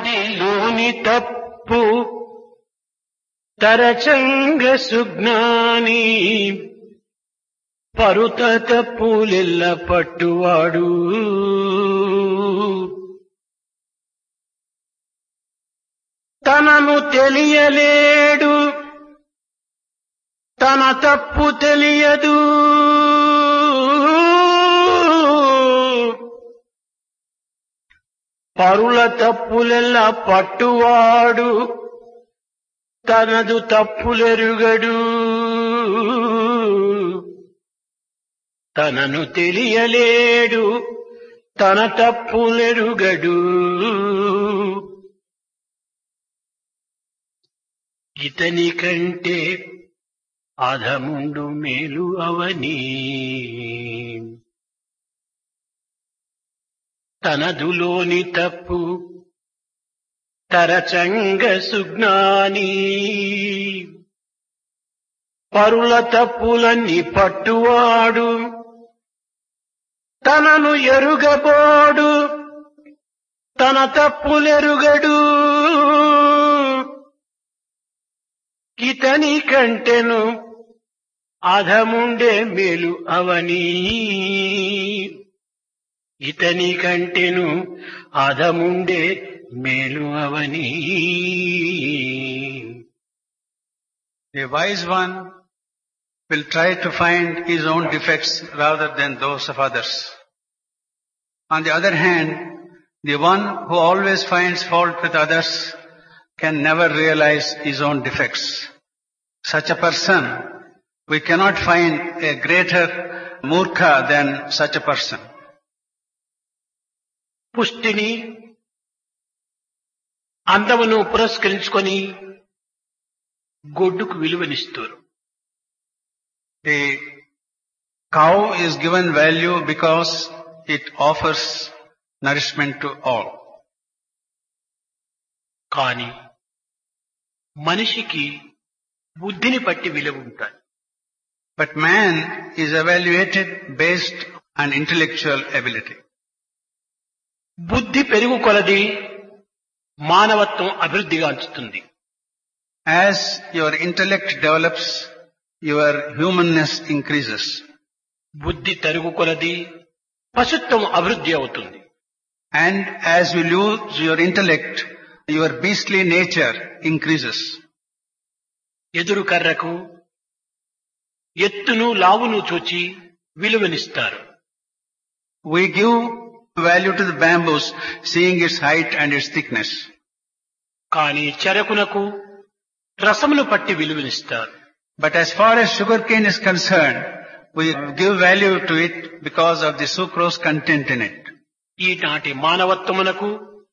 బుద్ధిలోని తప్పు తరచంగ సుజ్ఞాని పరుత తప్పులెల్ల పట్టువాడు తనను తెలియలేడు తన తప్పు తెలియదు పరుల తప్పులెల్లా పట్టువాడు తనదు తప్పులెరుగడు తనను తెలియలేడు తన తప్పులెరుగడు ఇతని కంటే అధముండు మేలు అవని తనదులోని తప్పు తరచంగ సుజ్ఞాని పరుల తప్పులన్నీ పట్టువాడు తనను ఎరుగబోడు తన తప్పులెరుగడు ఇతని కంటెను అధముండే మేలు అవని ఇతని కంటెను అధముండే మేలు అవని A wise one will try to find his own defects rather than those of others. On the other hand, the one who always finds fault with others can never realize his own defects. Such a person, we cannot find a greater murkha than such a person. పుష్టిని అందమును పురస్కరించుకొని గొడ్డుకు విలువనిస్తారు A cow is given value because it offers nourishment to all. కాని మనిషికి బుద్ధిని పట్టి విలువ ఉంటుంది But man is evaluated based on intellectual ability. బుద్ధి పెరుగు కొలది మానవత్వం అభివృద్ధిగాంచుతుంది As your intellect develops, your humanness increases. బుద్ధి తరుగు కొలది పశుత్వం అభివృద్ధి అవుతుంది And as you lose your intellect, your beastly nature increases. ఎదురు కర్రకు ఎత్తును లావును చూచి విలువనిస్తారు We give value to the bamboos, seeing its height and its thickness. కాని చెరకునకు రసమును పట్టి విలువనిస్తారు But as far as sugarcane is concerned, we give value to it because of the sucrose content in it. ఈనాటి మానవత్వమునకు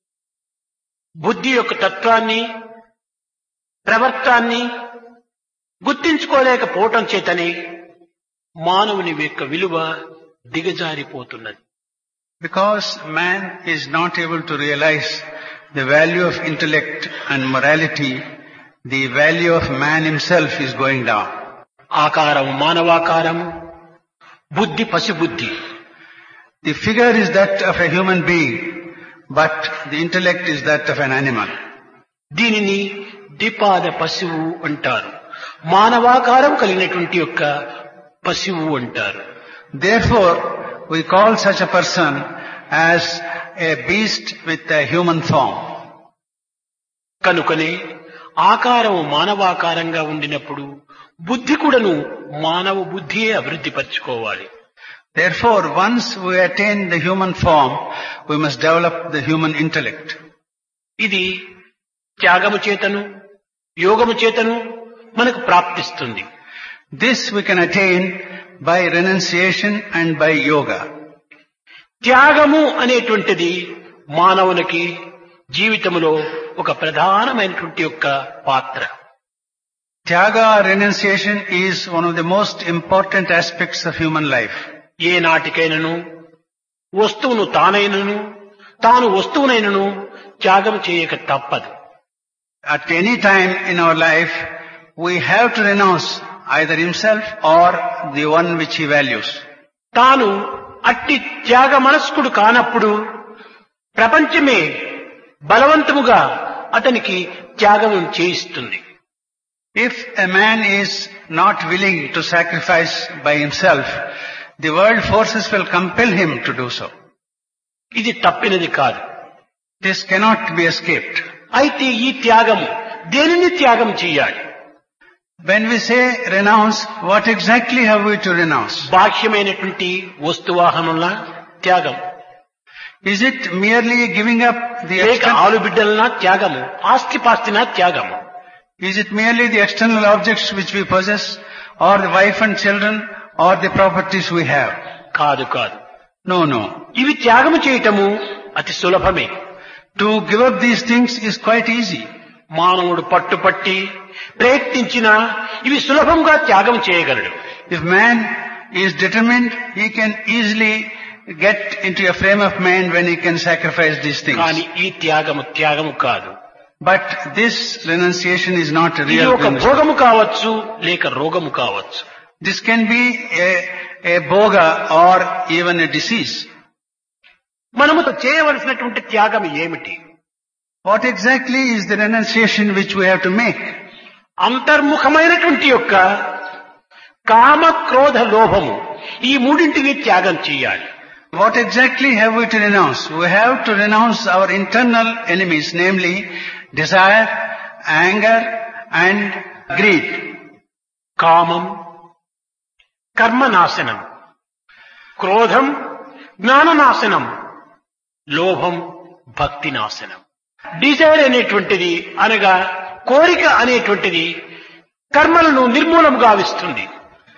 బుద్ధి యొక్క తత్వాన్ని ప్రవర్తాన్ని గుర్తించుకోలేకపోవటం చేతనే మానవుని యొక్క విలువ దిగజారిపోతున్నది Because man is not able to realize the value of intellect and morality, the value of man himself is going down. ఆకారము మానవాకారము బుద్ధి పశుబుద్ధి The figure is that of a human being, but the intellect is that of an animal. దీనిని ద్విపాద పశువు అంటారు మానవాకారం కలిగినటువంటి యొక్క పశువు అంటారు Therefore, we call such a person as a beast with a human form. కనుకనే ఆకారము మానవాకారంగా ఉండినప్పుడు బుద్ధి కూడాను మానవ బుద్ధియే అభివృద్ధి పరచుకోవాలి Therefore, once we attain the human form, we must develop the human intellect. ఇది త్యాగము చేతను యోగము చేతను మనకు ప్రాప్తిస్తుంది This we can attain by renunciation and by yoga. త్యాగము అనేటువంటిది మానవునికి జీవితంలో ఒక ప్రధానమైనటువంటి యొక్క పాత్ర Tyaga renunciation is one of the most important aspects of human life. ఏ నాటికైనను వస్తువును తానైనను తాను వస్తువునైనను త్యాగం చేయక తప్పదు At any time in our life, we have to renounce either himself or the one which he values. తాను అట్టి త్యాగ మనస్కుడు కానప్పుడు ప్రపంచమే బలవంతముగా అతనికి త్యాగం చేయిస్తుంది If a man is not willing to sacrifice by himself, the world forces will compel him to do so. ఇది తప్పినది కాదు This cannot be escaped. అయితే ఈ త్యాగము దేనిని త్యాగం చేయాలి When we say renounce, what exactly have we to renounce? బాహ్యమైనటువంటి వస్తువాహనుల త్యాగం Is it merely giving up the లేక external, ఆలుబిడ్డలన త్యాగము ఆస్తిపాస్తిన త్యాగము is it merely the external objects which we possess, or the wife and children, or the properties we have? కాదు కాదు No, no. ఇవి త్యాగము చేయటము అతి సులభమే To give up these things is quite easy. మానవుడు పట్టుపట్టి ప్రయత్నించినా ఇవి సులభంగా త్యాగం చేయగలడు If man is determined, he can easily get into a frame of mind when he can sacrifice these కానీ things. ఈ త్యాగము త్యాగము కాదు But this renunciation is not a ఇది real ఒక renunciation. భోగము కావచ్చు లేక రోగము కావచ్చు This can be a, a boga or even a disease. మనము చేయవలసినటువంటి త్యాగం ఏమిటి What exactly is the renunciation which we have to make? అంతర్ముఖమైనటువంటి యొక్క కామ క్రోధ లోభము ఈ మూడింటిని త్యాగం చేయాలి What exactly have we to renounce? We have to renounce our internal enemies, namely desire, anger and greed. కామం కర్మనాశనం క్రోధం జ్ఞాననాశనం లోభం భక్తి నాశనం డిజైర్ అనేటువంటిది అనగా కోరిక అనేటువంటిది కర్మలను నిర్మూలం గావిస్తుంది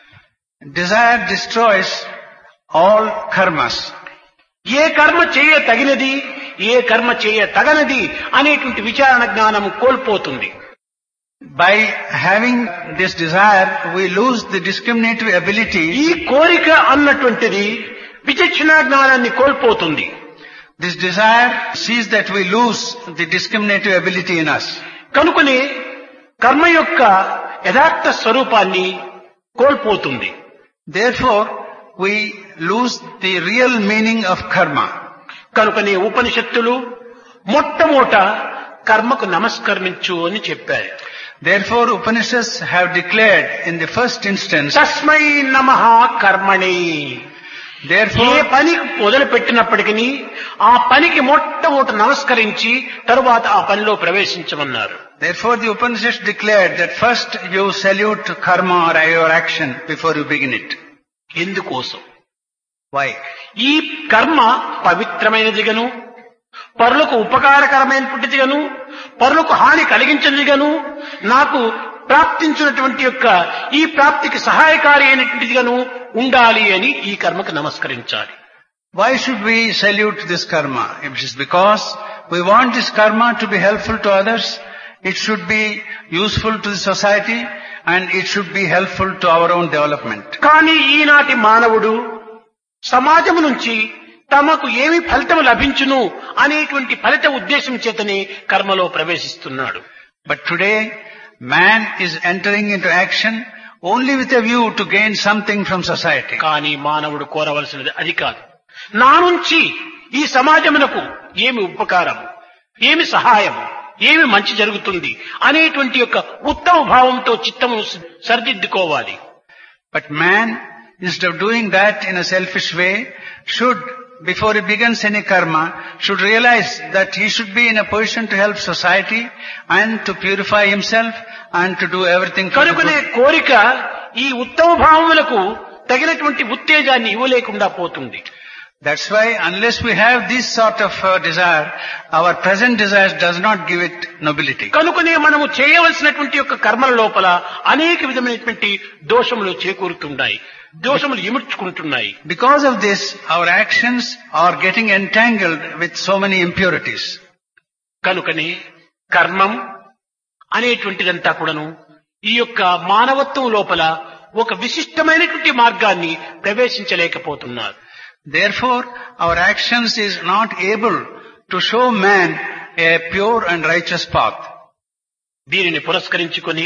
Desire destroys all karmas. ఏ కర్మ చేయ తగినది ఏ కర్మ చేయ తగనది అనేటువంటి విచారణ జ్ఞానము కోల్పోతుంది By having this desire, we lose the discriminative ఈ ability. కోరిక అన్నటువంటిది విచక్షణ జ్ఞానాన్ని కోల్పోతుంది This desire sees that we lose the discriminative ability in us. కనుకనే కర్మ యొక్క యథార్థ స్వరూపాన్ని కోల్పోతుంది Therefore, we lose the real meaning of karma. కనుకనే ఉపనిషత్తులు మొట్టమొదట కర్మకు నమస్కరించు అని చెప్పారు Therefore, Upanishads have declared in the first instance, తస్మై నమ కర్మణి ఏ therefore, పని మొదలు పెట్టినప్పటికీ ఆ పనికి మొట్టమొదట నమస్కరించి తరువాత ఆ పనిలో ప్రవేశించమన్నారు therefore the Upanishads declared that first you salute karma or your action before you begin it. ఎందుకోసం Why? ఈ కర్మ పవిత్రమైనదిగను పరులకు ఉపకారకరమైనటువంటిదిగను పరులకు హాని కలిగించినదిగను నాకు ప్రాప్తించినటువంటి యొక్క ఈ ప్రాప్తికి సహాయకారి అయినటువంటిదిగాను ఉండాలి అని ఈ కర్మకు నమస్కరించాలి Why should we salute this karma? It is because we want this karma to be helpful to others, it should be useful to the society, and it should be helpful to our own development. కానీ ఈనాటి మానవుడు సమాజం నుంచి తమకు ఏమి ఫలితం లభించును అనేటువంటి ఫలిత ఉద్దేశం చేతనే కర్మలో ప్రవేశిస్తున్నాడు But today, man is entering into action only with a view to gain something from society. కానీ మానవుడు కోరవలసినది అది కాదు నా నుంచి ఈ సమాజమునకు ఏమి ఉపకారం ఏమి సహాయం ఏమి మంచి జరుగుతుంది అనేటువంటి యొక్క ఉత్తమ భావంతో చిత్తము సరిదిద్దుకోవాలి But man, instead of doing that in a selfish way, should, before he begins any karma, should realize that he should be in a position to help society and to purify himself and to do everything for the కనుకనే good. కోరిక ఈ ఉత్తమ భావములకు తగినటువంటి ఉత్తేజాన్ని ఇవ్వలేకుండా పోతుంది That's why unless we have this sort of uh, desire, our present desires does not give it nobility. కనుకనే మనము చేయవలసినటువంటి యొక్క కర్మల లోపల అనేక విధమైనటువంటి దోషములు చేకూరుతున్నాయి దోషములు ఇముడ్చుకుంటున్నాయి Because of this, our actions are getting entangled with so many impurities. కనుకనే కర్మం అనేటువంటిదంతా కూడాను ఈ యొక్క మానవత్వం లోపల ఒక విశిష్టమైనటువంటి మార్గాన్ని ప్రవేశించలేకపోతున్నారు Therefore, our actions is not able to show man a pure and righteous path. దీనిని పురస్కరించుకొని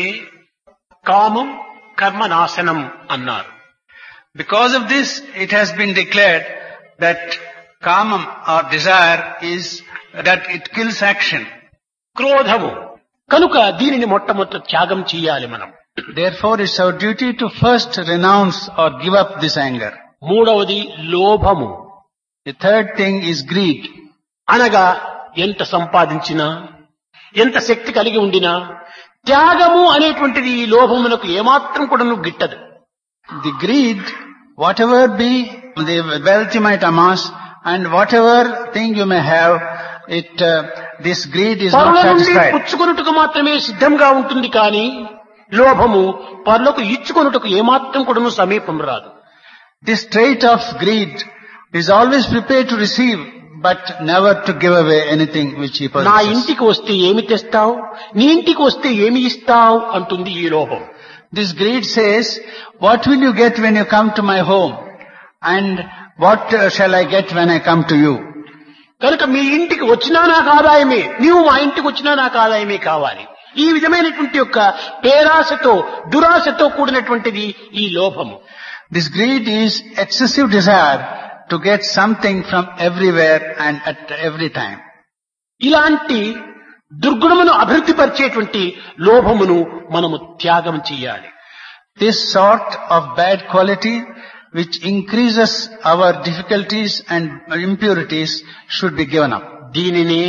కామం కర్మ నాశనం అన్నారు Because of this, it has been declared that kamam or desire is that it kills action. క్రోధము కనుక దీనిని మొట్టమొదట త్యాగం చేయాలి మనం Therefore, it's our duty to first renounce or give up this anger. మూడవది లోభము The third thing is greed. అనగా ఎంత సంపాదించినా ఎంత శక్తి కలిగి ఉండినా త్యాగము అనేటువంటిది ఈ లోభమునకు ఏమాత్రం కూడా నువ్వు గిట్టదు The greed, whatever be the wealth you might amass and whatever thing you may have, it, uh, this greed is not పరుల నుండి satisfied. పుచ్చుకొనుటకు మాత్రమే సిద్ధంగా ఉంటుంది కానీ లోభము పరులకు ఇచ్చుకొనుటకు ఏమాత్రం కూడా సమీపం రాదు This trait of greed is always prepared to receive but never to give away anything which he నా possesses. ఇంటికి వస్తే ఏమి తెస్తావు నీ ఇంటికి వస్తే ఏమి ఇస్తావు అంటుంది ఈ లోభం This greed says, what will you get when you come to my home? And what uh, shall I get when I come to you? కనుక మీ ఇంటికి వచ్చినా నాకు ఆదాయమే నీవు మా ఇంటికి వచ్చినా నాకు ఆదాయమే కావాలి ఈ విధమైనటువంటి యొక్క పేరాశతో దురాశతో కూడినటువంటిది ఈ లోభము This greed is excessive desire to get something from everywhere and at every time. ఇలాంటి దుర్గుణమును అభివృద్ధి పరిచేటువంటి లోభమును మనము త్యాగం చేయాలి This sort of bad quality which increases our difficulties and impurities should be given up. దీనినే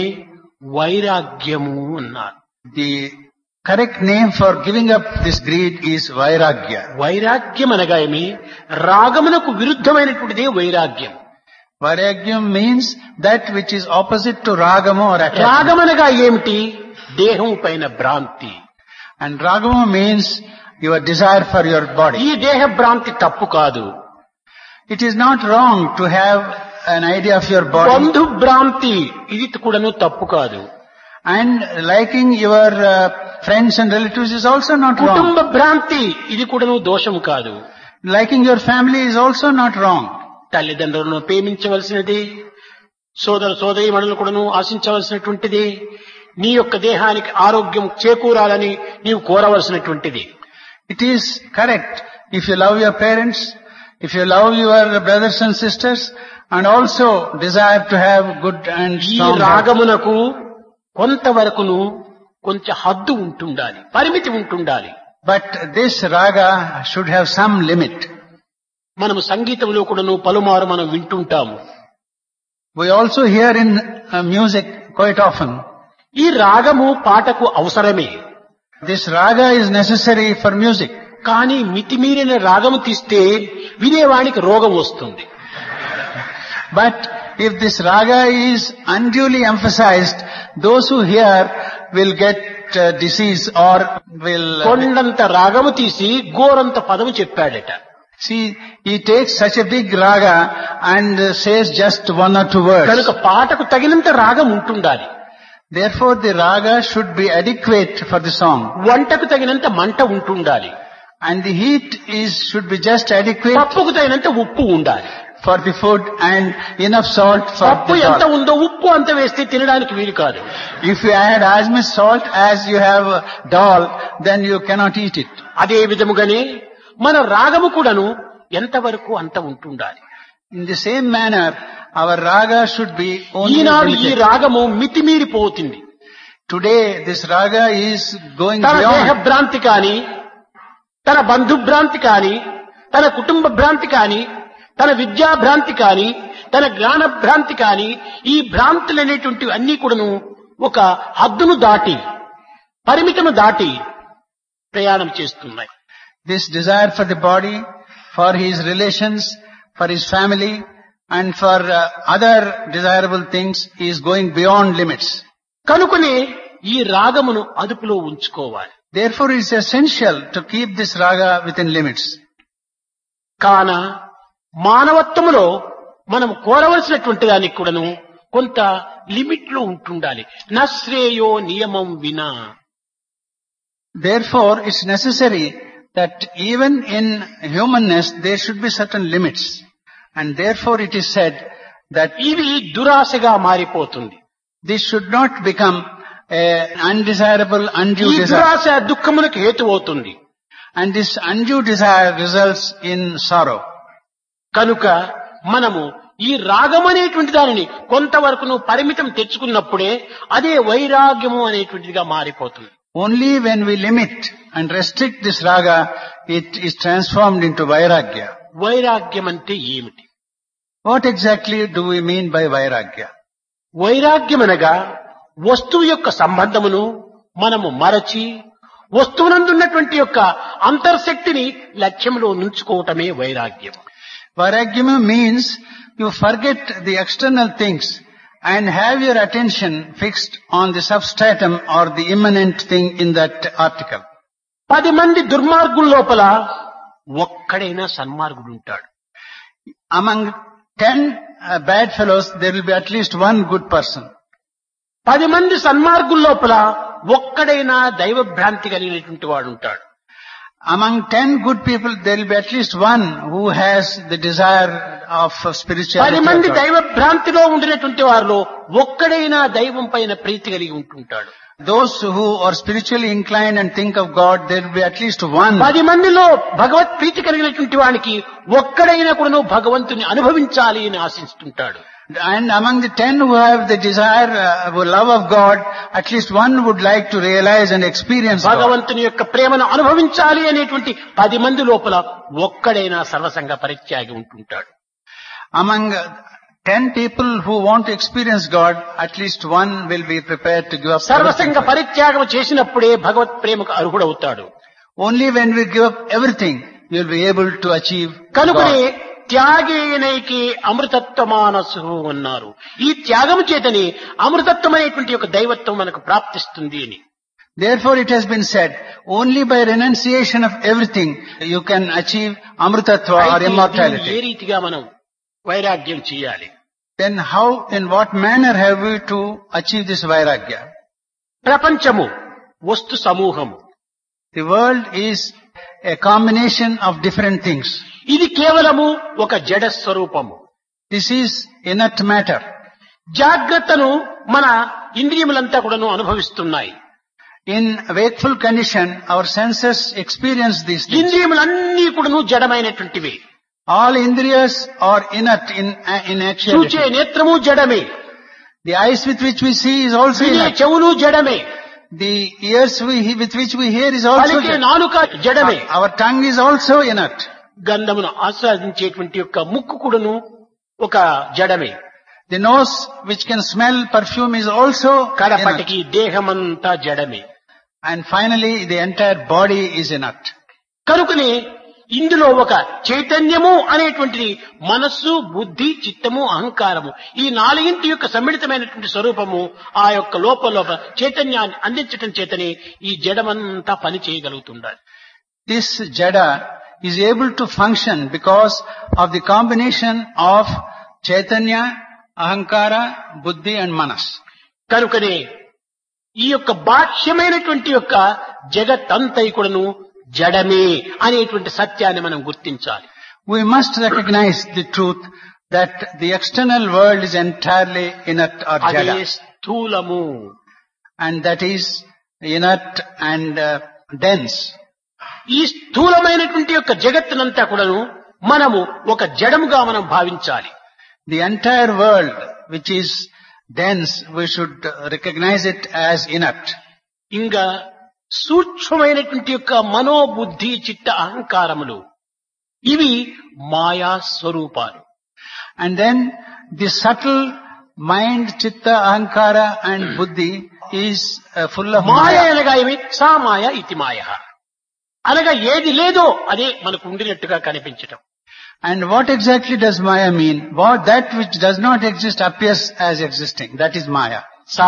వైరాగ్యము అన్నారు The correct name for giving up this greed is vairagya. వైరాగ్యం అనగా ఏమి రాగమునకు విరుద్ధమైనటువంటిదే వైరాగ్యం Vairagyam means that which is opposite to ragama or attachment. రాగమనగా ఏమిటి దేహం పైన భ్రాంతి And ragama means your desire for your body. ఈ దేహ భ్రాంతి తప్పు కాదు It is not wrong to have an idea of your body బంధు భ్రాంతి ఇది కూడాను తప్పు కాదు and liking your uh, friends and relatives is also not wrong. కుటుంబ భ్రాంతి ఇది కూడాను దోషం కాదు Liking your family is also not wrong. తల్లిదండ్రులను ప్రేమించవలసినది సోదర సోదరి మనులు కూడాను ఆశించవలసినటువంటిది నీ యొక్క దేహానికి ఆరోగ్యం చేకూరాలని నీవు కోరవలసినటువంటిది It is correct if you love your parents, if you love your brothers and sisters, and also desire to have good and ఈ strong health. రాగమునకు కొంతవరకును కొంచెం హద్దు ఉంటుండాలి పరిమితి ఉంటుండాలి But this raga should have some limit. మనము సంగీతంలో కూడాను పలుమారు మనం వింటుంటాము We also hear in uh, music quite often. ఈ రాగము పాటకు అవసరమే This raga is necessary for music. కానీ మితిమీరిన రాగము తీస్తే వినేవానికి రోగం వస్తుంది But if this raga is unduly emphasized, those who hear will get uh, disease or will... uh, కొండంత రాగము తీసి గోరంత పదము చెప్పాడట see, he takes such a big raga and uh, says just one or two words. కనుక పాటకు తగినంత రాగం ఉంటుండాలి Therefore the raga should be adequate for the song. వంటకు తగినంత మంట ఉంటుండాలి And the heat is, should be just adequate పప్పుకు తగినంత ఉప్పు ఉండాలి for the food and enough salt for పప్పు the ఎంత salt. ఉందో ఉప్పు అంత వేస్తే తినడానికి వీలు కాదు If you add as much salt as you have uh, dal, then you cannot eat it. అదే విధముగానే మన రాగము కూడాను ఎంతవరకు అంత ఉంటుండాలి In the same manner, our raga should be only ఈనాడు ఈ limited. రాగము మితిమీరిపోతుంది Today, this raga is going తన దేహ beyond. భ్రాంతి కాని తన బంధు భ్రాంతి కాని తన కుటుంబ భ్రాంతి కాని తన విద్యా భ్రాంతి కాని తన జ్ఞాన భ్రాంతి కాని ఈ భ్రాంతులు అనేటువంటివి అన్ని కూడాను ఒక హద్దును దాటి పరిమితము దాటి ప్రయాణం చేస్తున్నాయి This desire for the body, for his relations, for his family, and for uh, other desirable things is going beyond limits. కనుకనే ఈ రాగమును అదుపులో ఉంచుకోవాలి Therefore, it is essential to keep this raga within limits. కాన మానవత్వములో మనం కోరవలసినటువంటి దానికి కూడాను కొంత limit లో ఉంటుండాలి నశ్రేయో నియమం వినా Therefore, it's necessary that even in humanness there should be certain limits. And therefore it is said that ఇది దురాశగా మారిపోతుంది this should not become a undesirable, ఈ undue desire. దురాశ దుఃఖమునకు హేతు అవుతుంది And this undue desire results in sorrow. కనుక మనము ఈ రాగం అనేటువంటి దానిని కొంతవరకు నువ్వు పరిమితం తెచ్చుకున్నప్పుడే అదే వైరాగ్యము అనేటువంటిదిగా మారిపోతుంది Only when we limit and restrict this raga, it is transformed into vairagya. వైరాగ్యం అంటే ఏమిటి What exactly do we mean by vairagya? వైరాగ్యం అనగా వస్తువు యొక్క సంబంధమును మనము మరచి వస్తువునందున్నటువంటి యొక్క అంతర్శక్తిని లక్ష్యంలో నుంచుకోవటమే వైరాగ్యం Vairagyama means you forget the external things and have your attention fixed on the substratum or the immanent thing in that article. పది మంది దుర్మార్గుల లోపల ఒక్కడైనా సన్మార్గుడు ఉంటాడు Among ten uh, bad fellows, there will be at least one good person. పది మంది సన్మార్గుల లోపల ఒక్కడైనా దైవ భ్రాంతి కలిగినటువంటి వాడు ఉంటాడు Among ten good people, there will be at least one who has the desire of uh, పది spirituality. మంది of God. దైవ భ్రాంతిలో ఉండినటువంటి వారిలో ఒక్కడైనా దైవం పైన ప్రీతి కలిగి ఉంటుంటాడు Those who are spiritually inclined and think of God, there will be at least one. పది మందిలో భగవత్ ప్రీతి కలిగినటువంటి వానికి ఒక్కడైనా కూడా భగవంతుని అనుభవించాలి అని ఆశిస్తుంటాడు And among the ten who have the desire, uh, who love of God, at least one would like to realize and experience God. భగవంతుని యొక్క ప్రేమను అనుభవించాలి అనేటువంటి పది మంది లోపల ఒక్కడైనా సర్వసంగ పరిత్యాగి ఉంటుంటాడు Among uh, ten people who want to experience God, at least one will be prepared to give up సర్వసంగ everything. పరిత్యాగం చేసినప్పుడే భగవత్ ప్రేమకు అర్హుడవుతాడు Only when we give up everything, we will be able to achieve కనుకనే God. త్యాగేనైకి అమృతత్వమానసు అన్నారు ఈ త్యాగం చేతని అమృతత్వం అనేటువంటి ఒక దైవత్వం మనకు ప్రాప్తిస్తుంది అని Therefore it has been said, only by renunciation of everything, you can achieve amritatva or అయితే దీన్ని ఏ immortality. రీతిగా మనం వైరాగ్యం చేయాలి Then how, in what manner have we to achieve this vairagya? ప్రపంచము వస్తు సమూహము The world is a combination of different things. ఇది కేవలము ఒక జడ స్వరూపము This is inert matter. జాగ్రత్తను మన ఇంద్రియములంతా కూడాను అనుభవిస్తున్నాయి In wakeful condition, our senses experience these things. ఇంద్రియములన్నీ కూడాను జడమైనటువంటివి All indriyas are inert in, in చూచే actuality. నేత్రము జడమే The eyes with which we see is also వినే inert. చెవులు జడమే The ears we, with which we hear is also పలికే inert. నాలుక జడమే Our tongue is also inert. గంధమును ఆస్వాదించేటువంటి యొక్క ముక్కు కూడాను ఒక జడమే The nose which can smell perfume is also inert. కడపటికి దేహమంతా జడమే And finally, the entire body is inert. కనుకనే ఇందులో ఒక చైతన్యము అనేటువంటిది మనస్సు బుద్ధి చిత్తము అహంకారము ఈ నాలుగింటి యొక్క సమ్మిళితమైనటువంటి స్వరూపము ఆ యొక్క లోపల లోపల చైతన్యాన్ని అందించటం చేతనే ఈ జడమంతా పని చేయగలుగుతుండాలి This jada is able to function because of the combination of chaitanya, ahankara, buddhi and manas. కనుకనే ఈ యొక్క బాహ్యమైనటువంటి యొక్క జగత్తంతై కూడాను జడమే అనేటువంటి సత్యాన్ని మనం గుర్తించాలి We must recognize the truth that the external world is entirely inert or అదే jada. స్థూలము And that is inert and uh, dense. ఈ స్థూలమైనటువంటి యొక్క జగత్తునంతా కూడాను మనము ఒక జడముగా మనం భావించాలి The entire world, which is dense, we should uh, recognize it as inert. ఇంకా సూక్ష్మమైనటువంటి యొక్క మనోబుద్ధి చిత్త అహంకారములు ఇవి మాయా స్వరూపాలు And then the subtle mind, chitta, ahankara and buddhi is uh, full of Maya maya. అనగా ఏమి సా మాయ ఇతి మాయ అనగా ఏది లేదో అదే మనకు ఉండినట్టుగా కనిపించటం And what exactly does maya mean? What that which does not exist appears as existing. That is maya. సా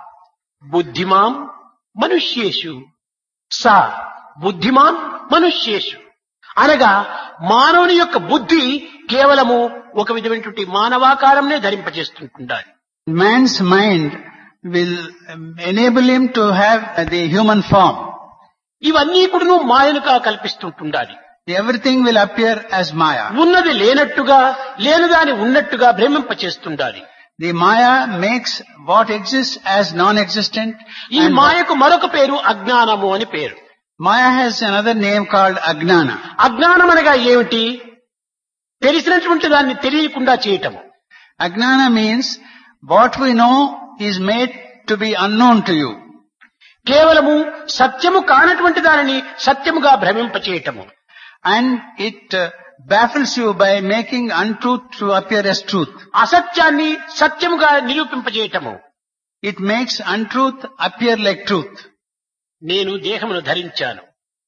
బుద్ధిమాం మనుష్యేషు సా బుద్ధిమాన్ మనుష్యేషు అనగా మానవుని యొక్క బుద్ధి కేవలము ఒక విధమైనటువంటి మానవాకారంనే ధరింపజేస్తుంటుండాలి Man's mind will um, enable him to have uh, the human form. ఇవన్నీ కూడా మాయనుగా కల్పిస్తుంటుండాలి Everything will appear as maya. ఉన్నది లేనట్టుగా లేనిదాని ఉన్నట్టుగా భ్రమింపచేస్తుండాలి The maya makes what exists as non-existent. ఈ and మాయకు మరొక పేరు అజ్ఞానము అని పేరు Maya has another name called Agnana. అజ్ఞానం అనగా ఏమిటి తెలిసినటువంటి దాన్ని తెలియకుండా చేయటము Agnana means what we know is made to be unknown to you. కేవలము సత్యము కానటువంటి దానిని సత్యముగా భ్రమింపచేయటము And it uh, baffles you by making untruth to appear as truth. అసత్యాన్ని సత్యముగా నిరూపింపజేయటము It makes untruth appear like truth. నేను దేహమును ధరించాను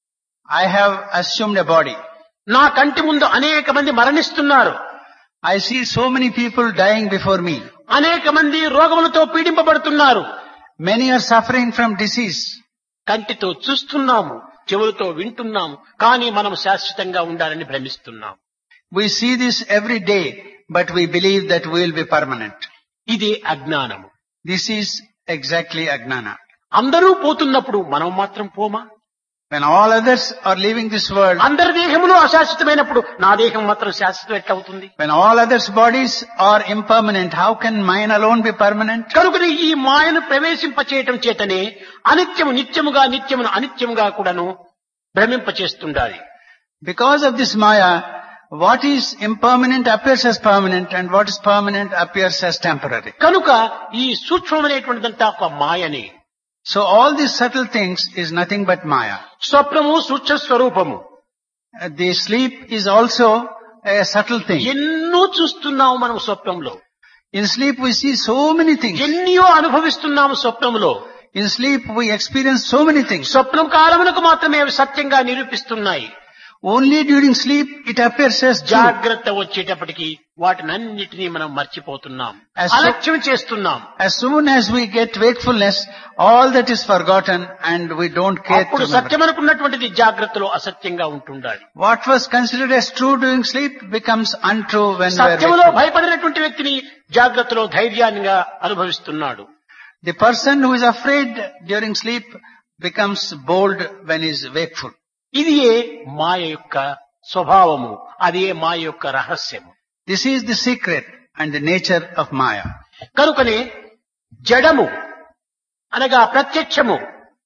I have assumed a body. నా కంటి ముందు అనేక మంది మరణిస్తున్నారు I see so many people dying before me. అనేక మంది రోగములతో పీడింపబడుతున్నారు Many are suffering from disease. కంటితో చూస్తున్నాము చెవులతో వింటున్నాము కానీ మనం శాశ్వతంగా ఉండాలని భ్రమిస్తున్నాం We see this every day, but we believe that we will be permanent. ఇది అజ్ఞానము This is exactly Agnana. అందరూ పోతున్నప్పుడు మనం మాత్రం పోమా When all others are leaving this world, అందరి దేహములు అశాశ్వతమైనప్పుడు నా దేహం మాత్రం శాశ్వతం ఎట్టవుతుంది when all others' bodies are impermanent, how can mine alone be permanent? కనుకని ఈ మాయను ప్రవేశింపచేయటం చేతనే అనిత్యము నిత్యముగా నిత్యమును అనిత్యముగా కూడాను భ్రమింపచేస్తుండాలి Because of this Maya, what is impermanent appears as permanent and what is permanent appears as temporary. కనుక ఈ సూక్ష్మమైనటువంటిదంతా ఒక మాయని So all these subtle things is nothing but Maya. స్వప్నము సూక్ష్మ స్వరూపము Uh, The sleep is also a subtle thing. ఎన్నో చూస్తున్నాము మనం స్వప్నంలో In sleep we see so many things. ఎన్నో అనుభవిస్తున్నాము స్వప్నంలో In sleep we experience so many things. స్వప్నం కాలమునకు మాత్రమే అవి సత్యంగా నిరూపిస్తున్నాయి Only during sleep it appears as true. జాగ్రత్త వచ్చేటప్పటికి వాటినన్నిటినీ మనం మర్చిపోతున్నాం As so- అలక్ష్యం చేస్తున్నాం As soon as we get wakefulness, all that is forgotten and we don't care to అప్పుడు remember. సత్యం అనుకున్నటువంటిది జాగ్రత్తలో అసత్యంగా ఉంటుండాలి What was considered as true during sleep becomes untrue when we are సత్యములో wakeful. భయపడినటువంటి వ్యక్తిని జాగ్రత్తలో ధైర్యాన్నిగా అనుభవిస్తున్నాడు The person who is afraid during sleep becomes bold when he is wakeful. ఇది మాయ యొక్క స్వభావము అదే మాయ యొక్క రహస్యము This is the secret and the nature of Maya. కనుకనే జడము అనగా ప్రత్యక్షము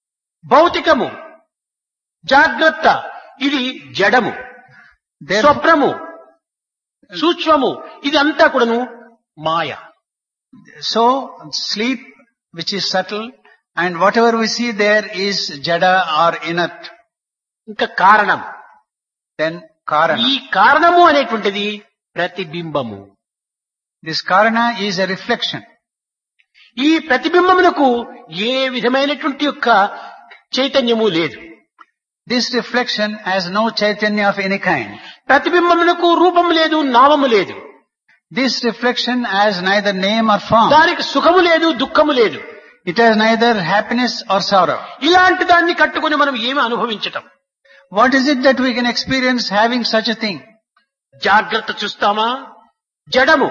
భౌతికము జాగ్రత్త ఇది జడము Therefore, స్వప్నము సూక్ష్మము ఇది అంతా కూడాను మాయ so sleep, which is subtle, and whatever we see there is jada or inert. ఇంకా కారణం Then karana. ఈ కారణము అనేటువంటిది ప్రతిబింబము This karana is a reflection. ఈ ప్రతిబింబమునకు ఏ విధమైనటువంటి యొక్క చైతన్యము లేదు This reflection has no chaitanya of any kind. ప్రతిబింబమునకు రూపము లేదు నామము లేదు This reflection has neither name or form. దానికి సుఖము లేదు దుఃఖము లేదు It has neither happiness or sorrow. ఇలాంటి దాన్ని కట్టుకొని మనం ఏమి అనుభవించటం What is it that we can experience having such a thing? జాగ్రత్త చూస్తామా జడము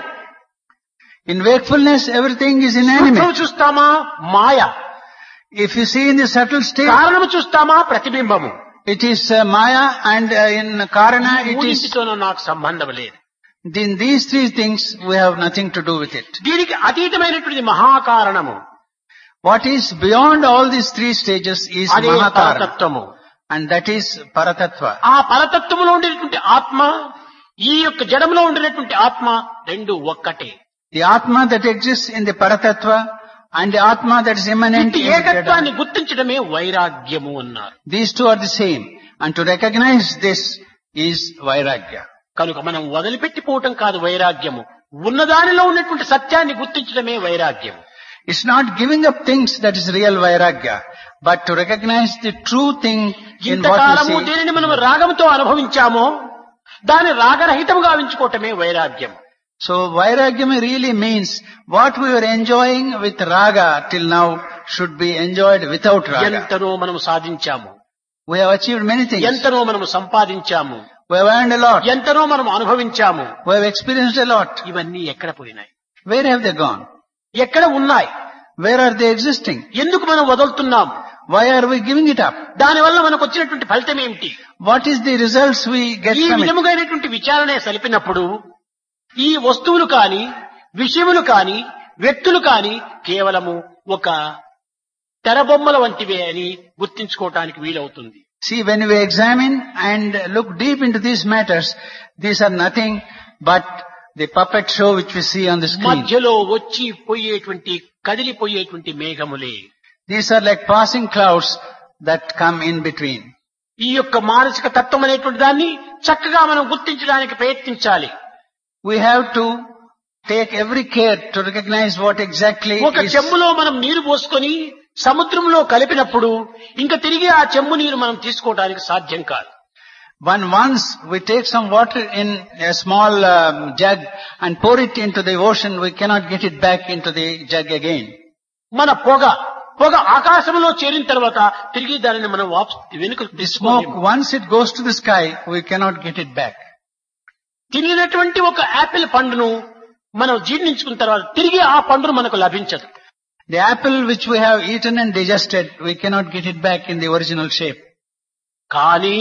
In wakefulness, everything is inanimate. సూక్ష్మము చూస్తామా మాయ If you see in the subtle state, కారణము చూస్తామా ప్రతిబింబము it is uh, Maya and uh, in Karana, it is, మూడింటితోనూ నాకు సంబంధం లేదు in these three things, we have nothing to do with it. దీనికి అతీతమైనటువంటి మహాకారణము What is beyond all these three stages is అదే Mahakarana. పరతత్వము And that is Paratattva. ఆ పరతత్వములో ఉండేటువంటి ఆత్మ ఈ యొక్క జడములో ఉండినటువంటి ఆత్మ రెండు ఒక్కటే The Atma that exists in the Paratattva and the Atma that is immanent ఇట్టి in the ఏకత్వాన్ని Jada. గుర్తించడమే వైరాగ్యము అన్నారు These two are the same. And to recognize this is Vairagya. కనుక మనం వదిలిపెట్టిపోవటం కాదు వైరాగ్యము ఉన్నదానిలో ఉన్నటువంటి సత్యాన్ని గుర్తించడమే వైరాగ్యం It's not giving up things that is real Vairagya, but to recognize the true thing in what ఇంతకాలము we see. దేనిని మనం రాగంతో అనుభవించామో దాన్ని రాగరహితంగా ఉంచుకోవటమే వైరాగ్యం So Vairagyam really means what we were enjoying with Raga till now should be enjoyed without Raga. ఎంతనో మనం సాధించాము We have achieved many things. ఎంతనో మనం సంపాదించాము We have earned a lot. ఎంతనో మనం అనుభవించాము We have experienced a lot. ఇవన్నీ ఎక్కడ పోయినాయి Where have they gone? ఎక్కడ ఉన్నాయి Where are they existing? ఎందుకు మనం వదులుతున్నాం Why are we giving it up? దానివల్ల మనకు వచ్చినటువంటి ఫలితం ఏమిటి What is the results we get ఈ from it? విధముగైనటువంటి విచారణ సలిపినప్పుడు ఈ వస్తువులు కాని విషయములు కాని వ్యక్తులు కాని కేవలము ఒక తెరబొమ్మల వంటివే అని గుర్తించుకోవటానికి వీలవుతుంది See, when we examine and look deep into these matters, these are nothing but the puppet show which we see on the screen. మధ్యలో వచ్చి పోయేటువంటి కదిలిపోయేటువంటి మేఘములే These are like passing clouds that come in between. ఈ యొక్క మానసిక తత్వం అనేటువంటి దాన్ని చక్కగా మనం గుర్తించడానికి ప్రయత్నించాలి We have to take every care to recognize what exactly ఒక is. చెంబులో మనం నీరు పోసుకొని సముద్రంలో కలిపినప్పుడు ఇంకా తిరిగి ఆ చెంబు నీరు మనం తీసుకోవడానికి సాధ్యం కాదు When once we take some water in a small um, jug and pour it into the ocean, we cannot get it back into the jug again. మన పొగ పొగ ఆకాశంలో చేరిన తర్వాత తిరిగి దానిని మనం వాపస్ వెనుక The smoke, తీసుకోలేము. once it goes to the sky, we cannot get it back. తిరిగినటువంటి ఒక యాపిల్ పండును మనం జీర్ణించుకున్న తర్వాత తిరిగి ఆ పండును మనకు లభించదు The apple which we have eaten and digested, we cannot get it back in the original shape. కానీ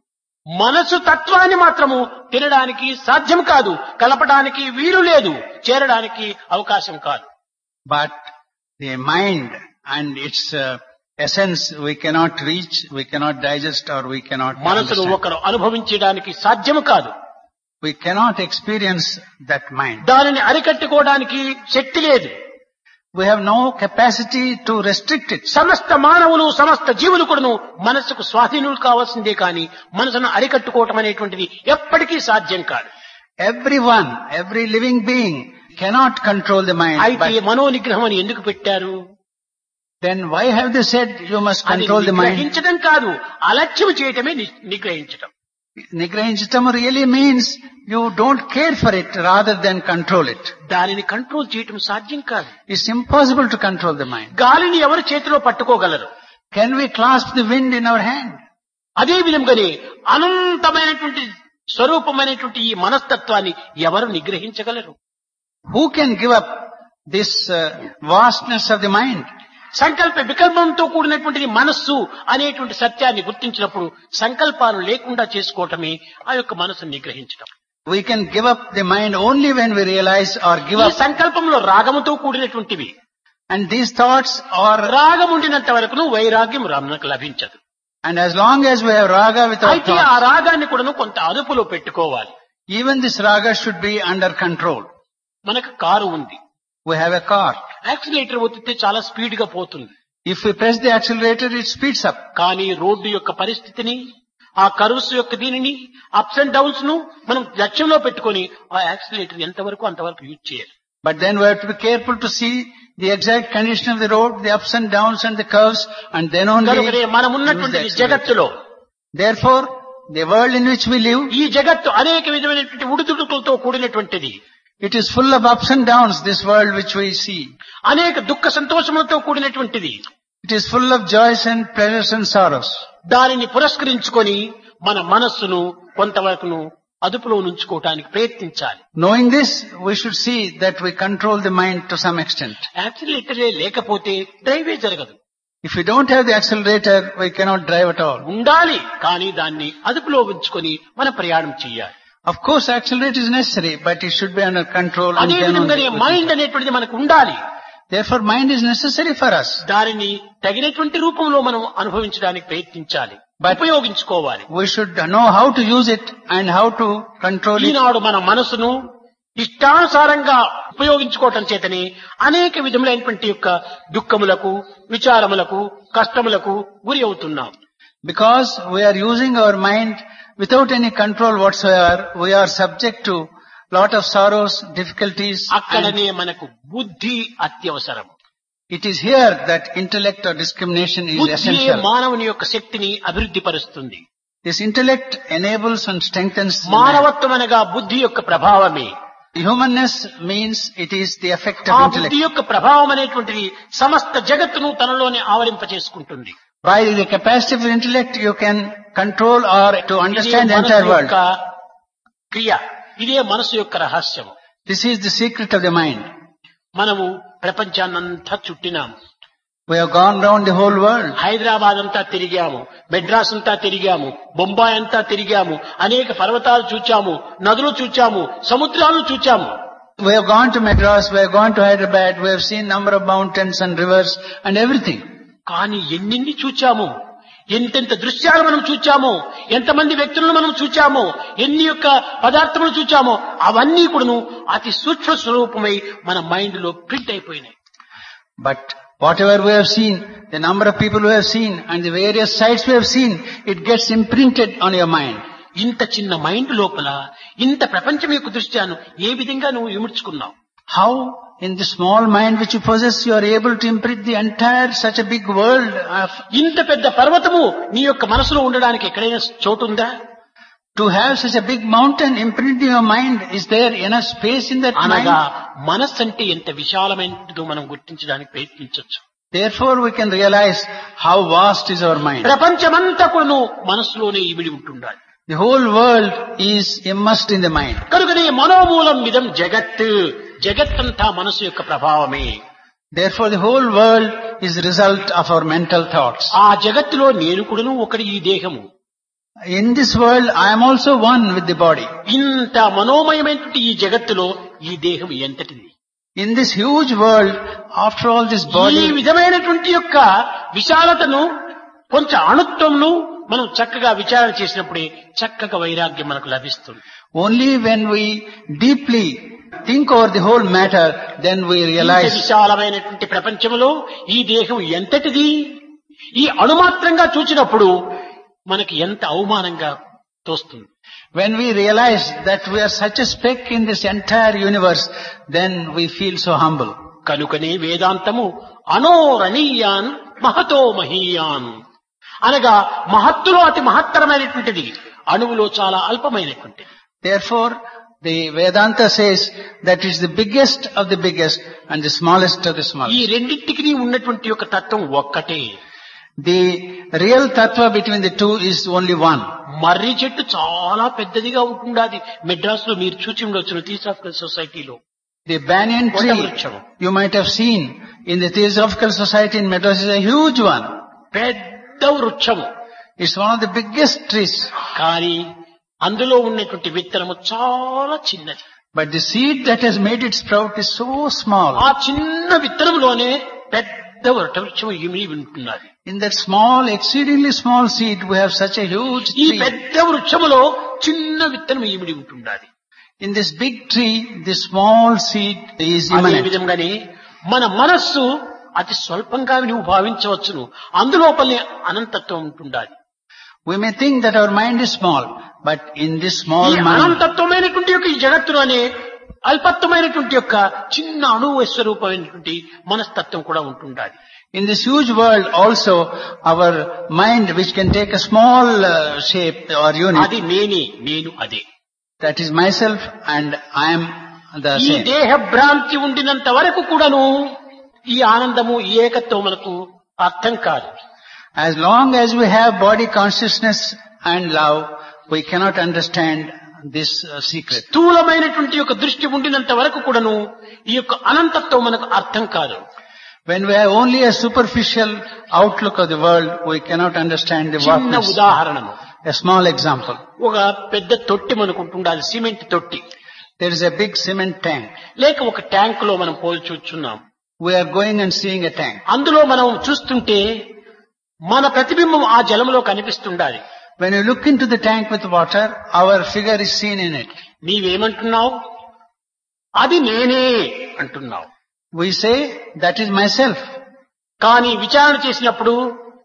మనసు తత్వాన్ని మాత్రము తినడానికి సాధ్యం కాదు కలపడానికి వీలు లేదు చేరడానికి అవకాశం కాదు But the mind and its uh, essence we cannot reach, we cannot digest or we cannot మనసును understand. ఒకరు అనుభవించడానికి సాధ్యము కాదు We cannot experience that mind. దానిని అరికట్టుకోవడానికి శక్తి లేదు We have no capacity to restrict it. సమస్త మానవులు సమస్త జీవులు కూడాను మనస్సుకు స్వాధీనులు కావాల్సిందే కానీ మనసును అరికట్టుకోవటం అనేటువంటిది ఎప్పటికీ సాధ్యం కాదు Everyone, every living being cannot control the mind. అయితే But మనోనిగ్రహం అని ఎందుకు పెట్టారు then why have they said you must అది control the mind? నిగ్రహించడం కాదు అలక్ష్యం చేయటమే ని- నిగ్రహించటం Nigrahinchitam really means you don't care for it rather than control it. దానిని కంట్రోల్ చేయటం సాధ్యం కాదు It's impossible to control the mind. గాలిని ఎవరు చేతిలో పట్టుకోగలరు Can we clasp the wind in our hand? అదే విధంగానే అనంతమైనటువంటి స్వరూపమైనటువంటి ఈ మనస్తత్వాన్ని ఎవరు నిగ్రహించగలరు Who can give up this uh, vastness of the mind? సంకల్ప వికల్పంతో కూడినటువంటిది మనస్సు అనేటువంటి సత్యాన్ని గుర్తించినప్పుడు సంకల్పాలు లేకుండా చేసుకోవటమే ఆ యొక్క మనస్సును నిగ్రహించటం We can give up the mind only when we realize or give ఈ up. సంకల్పంలో రాగముతో కూడినటువంటివి And these thoughts are, రాగం ఉండినంత వరకు వైరాగ్యం మనకు లభించదు and as long as we have raga with our అయితే ఆ thoughts, రాగాన్ని కూడా కొంత అదుపులో పెట్టుకోవాలి even this raga should be under control. మనకు కారు ఉంది We have a car. Accelerator ఒత్తితే చాలా స్పీడ్ గా పోతుంది If we press the accelerator, it speeds up. కానీ రోడ్డు యొక్క పరిస్థితిని ఆ కర్వ్స్ యొక్క దీనిని అప్స్ అండ్ డౌన్స్ ను మనం లక్ష్యంలో పెట్టుకొని ఆ యాక్సిలేటర్ ఎంతవరకు అంతవరకు యూజ్ చేయాలి But then we have to be careful to see the exact condition of the road, the ups and downs and the curves, and then only కనుకనే మనం use the ఉన్నటువంటి ఈ accelerator. జగత్తులో Therefore, the world in which we live, ఈ జగత్తు అనేక విధమైనటువంటి ఉడుదుడుకులతో కూడినటువంటిది it is full of ups and downs, this world which we see. అనేక దుఃఖ సంతోషములతో కూడినటువంటిది It is full of joys and pleasures and sorrows. దానిని పురస్కరించుకొని మన మనస్సును కొంతవరకును అదుపులో ఉంచుకోవటానికి ప్రయత్నించాలి Knowing this, we should see that we control the mind to some extent. యాక్సిలేటరే లేకపోతే డ్రైవే జరగదు If we don't have the accelerator, we cannot drive at all. ఉండాలి కానీ దాన్ని అదుపులో ఉంచుకొని మన ప్రయాణం చేయాలి Of course, accelerator is necessary, but it should be under control. And అదే then విధంగానే only we మైండ్ can- అనేటువంటిది మనకు ఉండాలి Therefore, mind is necessary for us. దానిని తగినటువంటి రూపంలో మనం అనుభవించడానికి ప్రయత్నించాలి But- ఉపయోగించుకోవాలి We should know how to use it and how to control it. ఈనాడు మన మనసును ఇష్టానుసారంగా ఉపయోగించుకోవటం చేతనే అనేక విధములైనటువంటి యొక్క దుఃఖములకు విచారములకు కష్టములకు గురి అవుతున్నాం Because we are using our mind without any control whatsoever, we are subject to lot of sorrows, difficulties. And అక్కడనే మనకు బుద్ధి అత్యవసరం it is here that intellect or discrimination is బుద్ధి essential. మానవుని యొక్క శక్తిని అభివృద్ధి పరుస్తుంది This intellect enables and strengthens man. మానవత్వం అనగా బుద్ధి యొక్క ప్రభావమే Humanness means it is the effect ఆ of బుద్ధి intellect. యొక్క ప్రభావం అనేటువంటిది సమస్త జగత్తును తనలోనే ఆవరింపచేసుకుంటుంది By the capacity of intellect, you can control or to ఇదే understand the మనసు entire world. యొక్క క్రియ ఇదే మనసు యొక్క రహస్యం This is the secret of the mind. మనము ప్రపంచాన్నంతా చుట్టినాము We have gone round the whole world. Hyderabad అంతా తిరిగాము మెడ్రాస్ అంతా తిరిగాము బొంబాయి అంతా తిరిగాము అనేక పర్వతాలు చూచాము నదులు చూచాము సముద్రాలు చూచాము We have gone to Madras, we have gone to Hyderabad, we have seen number of mountains and rivers and everything. కానీ ఎన్నిన్ని చూచాము ఎంతెంత దృశ్యాలు మనం చూచామో ఎంతమంది వ్యక్తులను మనం చూచామో ఎన్ని యొక్క పదార్థములు చూచామో అవన్నీ కూడాను అతి సూక్ష్మ స్వరూపమై మన మైండ్ లో ప్రింట్ అయిపోయినాయి But whatever we have seen, the number of people we have seen and the various sights we have seen, it gets imprinted on your mind. ఇంత చిన్న మైండ్ లోపల ఇంత ప్రపంచం యొక్క దృశ్యాన్ని ఏ విధంగా నువ్వు విమర్చుకున్నావు How in the small mind which you possess you are able to imprint the entire such a big world of, ఇంత పెద్ద పర్వతము నీ యొక్క మనసులో ఉండడానికి ఎక్కడైనా చోటు ఉందా to have such a big mountain imprinted in your mind, is there enough space in that అనగా mind? మనస్సు అంటే ఎంత విశాలమైనదో మనం గుర్తించడానికి ప్రయత్నించవచ్చు Therefore we can realize how vast is our mind. ప్రపంచమంతా కూడాను మనస్సులోనే ఇమిడి ఉంటుండాలి The whole world is immersed in the mind. కనుకనే మనోమూలం విధం జగత్ జగత్తంతా మనసు యొక్క ప్రభావమే Therefore the whole world is the result of our mental thoughts. ఆ జగత్తులో నేను కూడాను ఒకటి ఈ దేహము In this world I am also one with the body. ఇంత మనోమయమైనటువంటి ఈ జగత్తులో ఈ దేహం ఎంతటిది In this huge world, after all this ఈ body, విధమైనటువంటి యొక్క విశాలతను కొంచెం అణుత్వంను మనం చక్కగా విచారణ చేసినప్పుడే చక్కగా వైరాగ్యం మనకు లభిస్తుంది only when we deeply think over the whole matter, then we ఇంత realize విశాలమైనటువంటి ప్రపంచంలో ఈ దేహం ఎంతటిది ఈ అణుమాత్రంగా చూచినప్పుడు మనకి ఎంత అవమానంగా తోస్తుంది When we realize that we are such a speck in this entire universe, then we feel so humble. కనుకనే వేదాంతము అనోరణీయాన్ మహతో మహీయాన్ అనగా మహత్తులో అతి మహత్తరమైనటువంటిది అణువులో చాలా అల్పమైనటువంటిది Therefore, the Vedanta says that it's the biggest of the biggest and the smallest of the ఈ smallest. రెండింటికి ఉన్నటువంటి యొక్క తత్వం ఒక్కటే The real tattva between the two is only one. మర్రి చెట్టు చాలా పెద్దదిగా ఉంటుండాది మెడ్రాస్ లో మీరు చూచి ఉండొచ్చు థియోసాఫికల్ సొసైటీలో The banyan tree వటవృక్షం. you might have seen in the Theosophical Society in Madras is a huge one. పెద్ద వృక్షము It's one of the biggest trees. కానీ అందులో ఉన్నటువంటి విత్తనము చాలా చిన్నది But the seed that has made it sprout is so small. ఆ చిన్న విత్తనంలోనే పెద్ద వటవృక్షం ఇమిడి ఉంటున్నది In that small, exceedingly small seed, we have such a huge ఈ tree. పెద్ద వృక్షములో చిన్న విత్తనం ఇమిడి ఉంటుండాలి In this big tree, the small seed is అదే immanent. విధంగానే మన మనస్సు అతి స్వల్పంగా నువ్వు భావించవచ్చును అందులోపలనే అనంతత్వం ఉంటుండాలి We may think that our mind is small, but in this small ఈ mind, అనంతత్వమైనటువంటి యొక్క ఈ జగత్తులోనే అల్పత్వమైనటువంటి యొక్క చిన్న అణువు స్వరూపమైనటువంటి మనస్తత్వం కూడా ఉంటుండాలి in this huge world also, our mind which can take a small uh, shape or unit, అది నేనే నేను అదే that is myself and I am the ఈ same. దేహ భ్రాంతి ఉండినంత వరకు కూడాను ఈ ఆనందము ఈ ఏకత్వం మనకు అర్థం కాదు As long as we have body consciousness and love, we cannot understand this uh, secret. స్థూలమైనటువంటి యొక్క దృష్టి ఉండినంత వరకు కూడాను ఈ యొక్క అనంతత్వం మనకు అర్థం కాదు When we have only a superficial outlook of the world, we cannot understand the చిన్న vastness. ఉదాహరణము A small example. ఒక పెద్ద తొట్టి మనకు ఉంటుండాలి సిమెంట్ తొట్టి There is a big cement tank. లేక ఒక ట్యాంక్ లో మనం పోల్చి చూస్తున్నాం We are going and seeing a tank. అందులో మనం చూస్తుంటే మన ప్రతిబింబం ఆ జలంలో కనిపిస్తుండాలి When you look into the tank with water, our figure is seen in it. నీవేమంటున్నావు అది నేనే అంటున్నావు We say, that is myself. కానీ విచారణ చేసినప్పుడు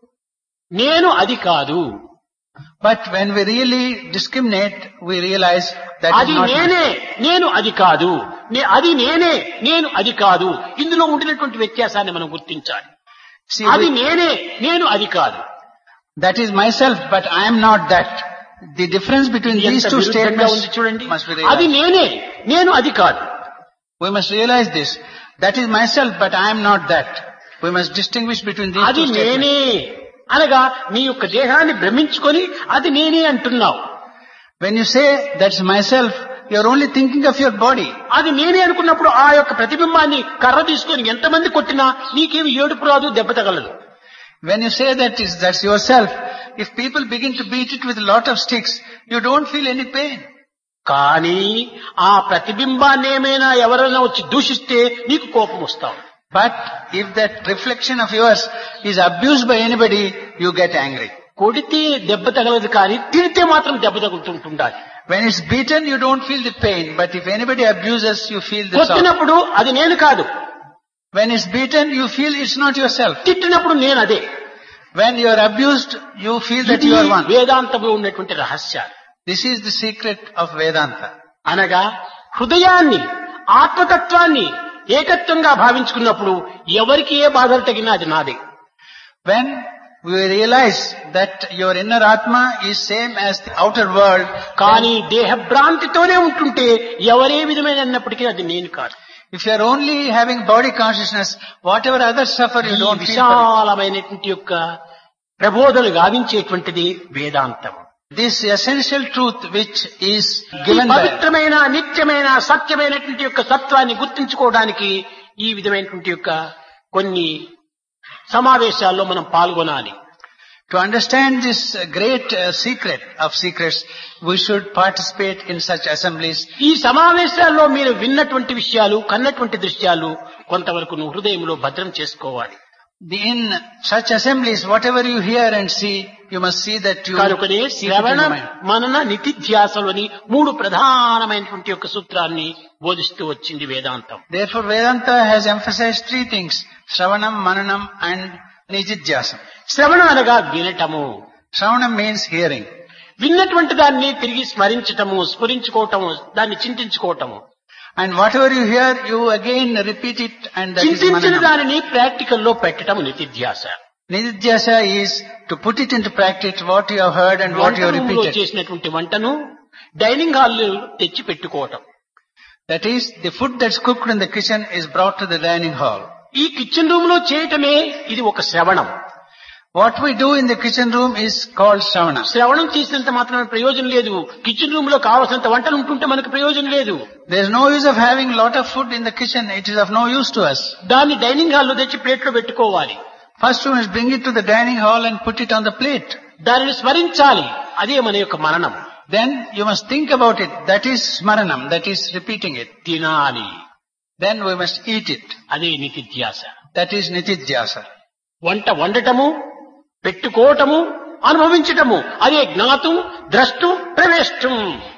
నేను అది కాదు But when we really discriminate, we realize that is అది not నేనే నేను అది కాదు నే- అది నేనే నేను అది కాదు ఇందులో ఉండినటువంటి వ్యత్యాసాన్ని మనం గుర్తించాలి See, అది we- నేనే నేను అది కాదు that is myself, but I am not that. The difference between these ఎంత two విరుద్ధంగా ఉంది statements చూడండి must be అది realized. నేనే నేను అది కాదు We must realize this. That is myself, but I am not that. We must distinguish between these అది two statements. నేనే అనగా నీ యొక్క దేహాన్ని భ్రమించుకొని అది నేనే అంటున్నావు When you say that's myself, you are only thinking of your body. అది నేనే అనుకున్నప్పుడు ఆ యొక్క ప్రతిబింబాన్ని కర్ర తీసుకొని ఎంతమంది కొట్టినా నీకేమి ఏడుపు రాదు దెబ్బ తగలదు When you say that is that's yourself, if people begin to beat it with a lot of sticks, you don't feel any pain. కానీ ఆ ప్రతిబింబాన్ని ఏమైనా ఎవరైనా వచ్చి దూషిస్తే నీకు కోపం వస్తావు But if that reflection of yours is abused by anybody, you get angry. కొడితే దెబ్బ తగలదు కానీ తిడితే మాత్రం దెబ్బ తగులుతుంటుండాలి When it's beaten, you don't feel the pain, but if anybody abuses, you feel the sorrow. కొట్టినప్పుడు అది నేను కాదు When it's beaten, you feel it's not yourself. తిట్టినప్పుడు నేను అదే When you are abused, you feel that ఇది you are one. వేదాంతంలో ఉన్నటువంటి రహస్యాలు This is the secret of Vedanta. అనగా హృదయాన్ని ఆత్మతత్వాన్ని ఏకత్వంగా భావించుకున్నప్పుడు ఎవరికి ఏ బాధలు తగినా అది నాదే When we realize that your inner Atma is same as the outer world, కానీ దేహభ్రాంతితోనే ఉంటుంటే ఎవరే విధమైన అన్నప్పటికీ అది నేను కాదు if you are only having body consciousness, whatever others suffer, you ఈ don't feel for it. విశాలమైనటువంటి యొక్క ప్రబోధన గావించేటువంటిది వేదాంతం This essential truth which is ఈ given by పవిత్రమైన నిత్యమైన సత్యమైనటువంటి యొక్క సత్వాన్ని గుర్తించుకోవడానికి ఈ విధమైనటువంటి యొక్క కొన్ని సమావేశాల్లో మనం పాల్గొనాలి To understand this uh, great uh, secret of secrets, we should participate in such assemblies. ఈ సమావేశాల్లో మీరు విన్నటువంటి విషయాలు కన్నటువంటి దృశ్యాలు కొంతవరకు నువ్వు హృదయంలో భద్రం చేసుకోవాలి The- In such assemblies, whatever you hear and see, you must see that you కనుకనే keep it in శ్రవణ your mind. మనన నితిధ్యాసలు అని మూడు ప్రధానమైనటువంటి యొక్క సూత్రాన్ని బోధిస్తూ వచ్చింది వేదాంతం Therefore, Vedanta has emphasized three things: Shravanam, Mananam, and Nijidhyasam. శ్రవణం అనగా వినటము Shravanam means hearing. విన్నటువంటి దాన్ని తిరిగి స్మరించటము స్ఫురించుకోవటము దాన్ని చింతించుకోవటము And whatever you hear, you again repeat it, and that is చింతించిన Mananam. దానిని ప్రాక్టికల్ లో పెట్టటం నితిధ్యాస Nididhyasa is to put it into practice what you have heard and what you have వంట రూములో repeated. చేసినటువంటి వంటను డైనింగ్ హాల్ తెచ్చి పెట్టుకోవటం That is, the food that's cooked in the kitchen is brought to the dining hall. ఈ kitchen room లో చేయటమే ఇది ఒక శ్రవణం What we do in the kitchen room is called Shravana. శ్రవణం చేసినంత మాత్రమే ప్రయోజనం లేదు కిచెన్ రూమ్ లో కావాల్సినంత వంటలు ఉంటుంటే మనకు ప్రయోజనం లేదు There's no use of having lot of food in the kitchen. It is of no use to us. దాన్ని డైనింగ్ హాల్ లో తెచ్చి ప్లేట్లో పెట్టుకోవాలి First we must bring it to the dining hall and put it on the plate. దానిని స్మరించాలి అదే మన యొక్క మననం Then you must think about it. That is smaranam. That is repeating it. తినాలి Then we must eat it. అదే నితిధ్యాస That is nitidhyasa. వంట వండటము పెట్టుకోవటము అనుభవించటము అదే జ్ఞాతం ద్రష్టం ప్రవేశం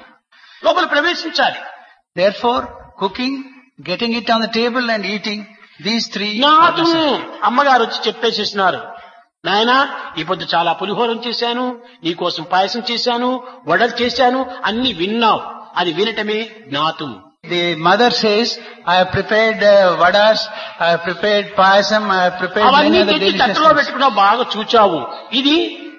లోపల ప్రవేశించాలి Therefore, cooking, getting it on the table and eating, these three are జ్ఞాతం necessary. అమ్మగారు వచ్చి చెప్పేసేసినారు నాయనా ఈ పొద్దు చాలా పులిహోరం చేశాను నీకోసం పాయసం చేశాను వడలు చేశాను అన్ని విన్నావు అది వినటమే జ్ఞాతం The mother says, I have prepared uh, vadas, I have prepared payasam, I have prepared many అవన్నీ other తెచ్చి delicious తట్టులో things. పెట్టుకున్నావు బాగా చూచావు ఇది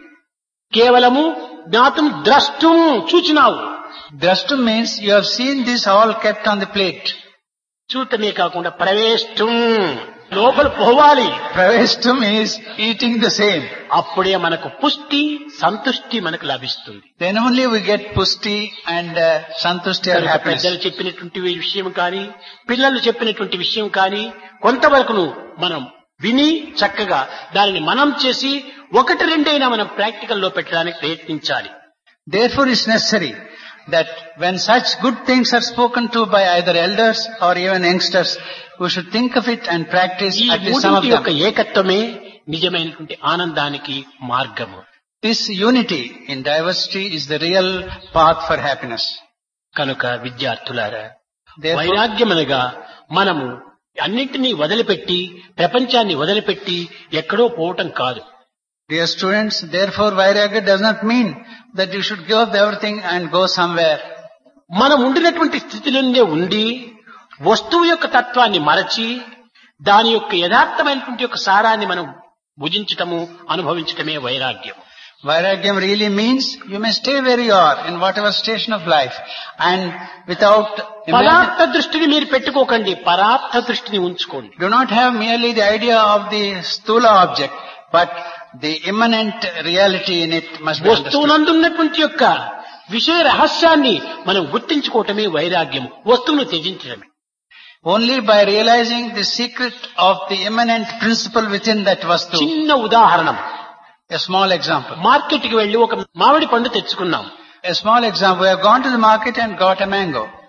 కేవలము జ్ఞాతం ద్రష్టం చూచినావు Drashtum means you have seen this all kept on the plate. చూడటమే కాకుండా ప్రవేశం లోపల పోవాలి Praveshtum is eating the same. అప్పుడే మనకు పుష్టి సంతుష్టి మనకు లభిస్తుంది Then only we get pusti and uh, santushti or కనుక happiness. పెద్దలు చెప్పినటువంటి విషయం కానీ పిల్లలు చెప్పినటువంటి విషయం కానీ కొంతవరకును మనం విని చక్కగా దానిని మనం చేసి ఒకటి రెండైనా మనం ప్రాక్టికల్ లో పెట్టడానికి ప్రయత్నించాలి Therefore it's necessary that when such good things are spoken to by either elders or even youngsters, we should think of it and practice ఈ at least some of మూడింటి యొక్క them. ఏకత్వమే నిజమైనటువంటి ఆనందానికి మార్గము This unity in diversity is the real path for happiness. కనుక విద్యార్థులారా Therefore, వైరాగ్యమనగా మనము అన్నింటినీ వదిలిపెట్టి ప్రపంచాన్ని వదిలిపెట్టి ఎక్కడో పోవటం కాదు dear students, therefore Vairagya does not mean that you should give up everything and go somewhere. మనం ఉండినటువంటి స్థితిలోనే ఉండి వస్తువు యొక్క తత్వాన్ని మరచి దాని యొక్క యథార్థమైనటువంటి యొక్క సారాన్ని మనం భుజించటము అనుభవించటమే వైరాగ్యం Vairagyam really means you may stay where you are in whatever station of life and without imagine, పదార్థ దృష్టిని మీరు పెట్టుకోకండి పరార్థ దృష్టిని ఉంచుకోండి do not have merely the idea of the stula object, but the immanent reality in it must be understood. వస్తువునందున్నటువంటి యొక్క విషయ రహస్యాన్ని మనం గుర్తించుకోవటమే వైరాగ్యం వస్తువును త్యజించడమే Only by realizing the secret of the immanent principle within that vastu. చిన్న ఉదాహరణ A small example. Market కి వెళ్లి ఒక మామిడి పండు తెచ్చుకున్నాం A small example. We have gone to the market and got a mango.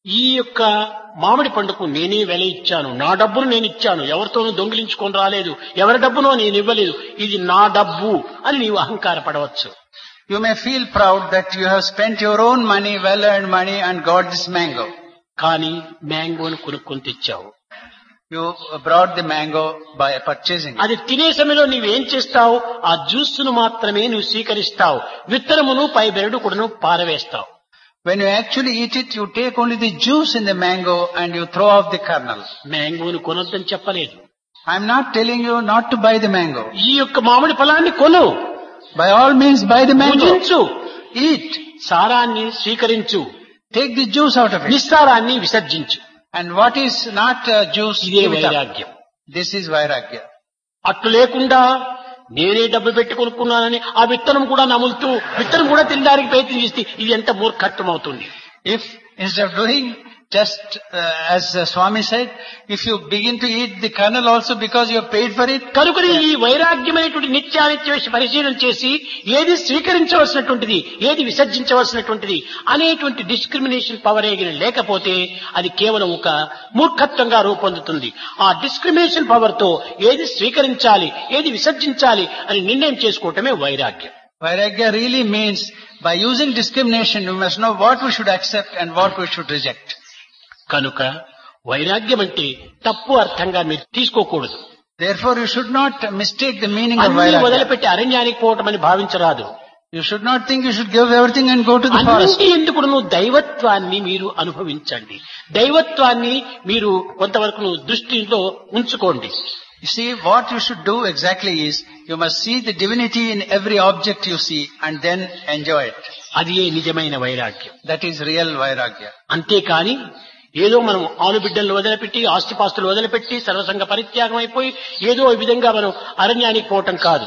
ఈ యొక్క మామిడి పండుకు నేనే వెల ఇచ్చాను నా డబ్బును నేను ఇచ్చాను ఎవరితోనూ దొంగిలించుకొని రాలేదు ఎవరి డబ్బునో నేను ఇవ్వలేదు ఇది నా డబ్బు అని నీవు అహంకారపడవచ్చు You may feel proud that you have spent your own money, well-earned money and got this mango. కానీ మ్యాంగోను కొనుక్కొని తెచ్చావు You brought the mango by purchasing it. అది తినే సమయంలో నీవేం చేస్తావు ఆ జ్యూస్ను మాత్రమే నువ్వు స్వీకరిస్తావు విత్తనమును పై బెరడు కూడాను పారవేస్తావు When you actually eat it, you take only the juice in the mango and you throw off the kernel. మ్యాంగోను కొనొద్దని చెప్పలేదు I'm not telling you not to buy the mango. ఈ యొక్క మామిడి ఫలాన్ని కొను By all means buy the mango. భుజించు Eat. సారాన్ని స్వీకరించు Take the juice out of it. నిస్సారాన్ని విసర్జించు And what is not uh, juice, ఇదే give it up. వైరాగ్యం This is vairagya. అట్లు లేకుండా నేనే డబ్బు పెట్టి కొనుక్కున్నానని ఆ విత్తనం కూడా నములుతూ విత్తనం కూడా తినడానికి ప్రయత్నం చేస్తే ఇది ఎంత మూర్ఖత్వం అవుతుంది If instead of doing just uh, as uh, Swami said, if you begin to eat the kernel also because you have paid for it, కనుకనే ఈ వైరాగ్యమైనటువంటి నిత్యానిత్య విషయ పరిశీలన చేసి ఏది స్వీకరించవలసినటువంటిది ఏది విసర్జించవలసినటువంటిది అనేటువంటి డిస్క్రిమినేషన్ పవర్ ఏగిన లేకపోతే అది కేవలం ఒక మూర్ఖత్వంగా రూపొందుతుంది ఆ డిస్క్రిమినేషన్ పవర్ తో ఏది స్వీకరించాలి ఏది విసర్జించాలి అని నిర్ణయం చేసుకోవటమే వైరాగ్యం vairagya really means by using discrimination you must know what we should accept and what we should reject. కనుక వైరాగ్యం అంటే తప్పు అర్థంగా మీరు తీసుకోకూడదు Therefore you should not mistake the meaning of అన్ని vairagya. వదిలిపెట్టి అరణ్యానికి పోవటం అని భావించరాదు You should not think you should give everything and go to the forest. అన్నింటి ఎందుకు నువ్వు దైవత్వాన్ని మీరు అనుభవించండి దైవత్వాన్ని మీరు కొంతవరకు నువ్వు దృష్టిలో ఉంచుకోండి You see, what you should do exactly is, you must see the divinity in every object you see and then enjoy it. అది ఏ నిజమైన వైరాగ్యం That is real vairagya. అంతేకాని ఏదో మనం ఆలుబిడ్డలను వదిలిపెట్టి ఆస్తిపాస్తులు వదిలిపెట్టి సర్వసంగ పరిత్యాగం అయిపోయి ఏదో ఈ విధంగా మనం అరణ్యానికి పోవటం కాదు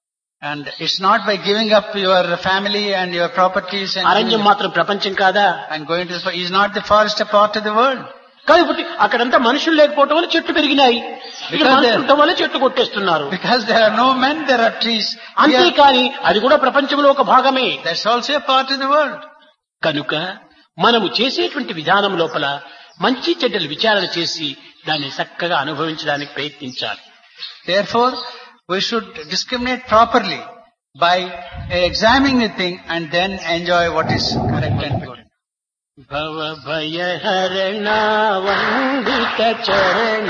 And it's not by giving up your family and your properties and, అరణ్యం మాత్రం ప్రపంచం కాదా and going to the forest. Is not the forest a part of the world? కాబట్టి అక్కడంతా మనుషులు లేకపోవటం వల్ల చెట్లు పెరిగినాయి ఇక్కడ Because మనుషులు there- ఉండటం వల్ల చెట్లు కొట్టేస్తున్నారు Because there are no men, there are trees. Here, అంతేకాని అది కూడా ప్రపంచంలో ఒక భాగమే that's also a part of the world. కనుక మనము చేసేటువంటి విధానం లోపల మంచి చెడ్డలు విచారణ చేసి దాన్ని చక్కగా అనుభవించడానికి ప్రయత్నించాలి Therefore, we should discriminate properly by examining the thing and then enjoy what is correct and good. భవ భయ హరణ వందిత చరణ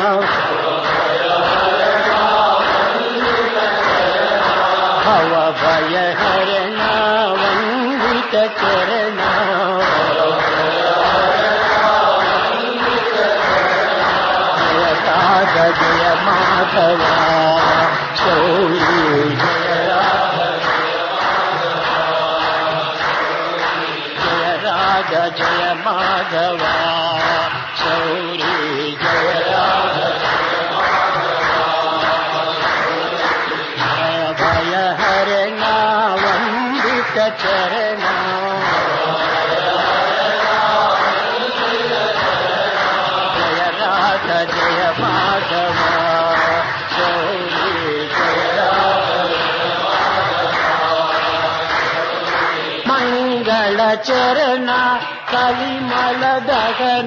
భవ భయ హరణ వందిత చరణ జయ రాధ జయ మాధవ శౌరి జయ జయ రాధ జయ మాధవ శౌరి జయ రాధ భయ భయ హరణ వందిత చరణ జయ రాధ జయ మాధవ శౌరి జయ రాధ మంగళ చరణ కలిమల దగన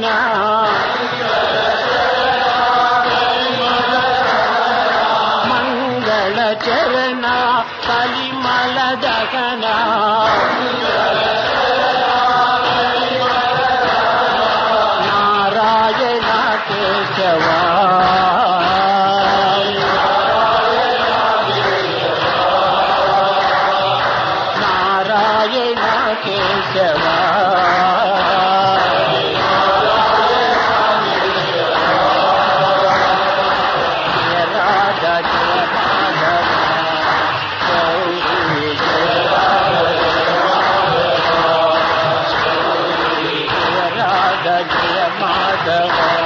మంగళ చరణ కలిమల దగన నారాయణ కేశవా నారాయణ కేశవా జయ రాధ జయ మాధవ గౌరీ జయ రాధ జయ రాధ జయ మాధవ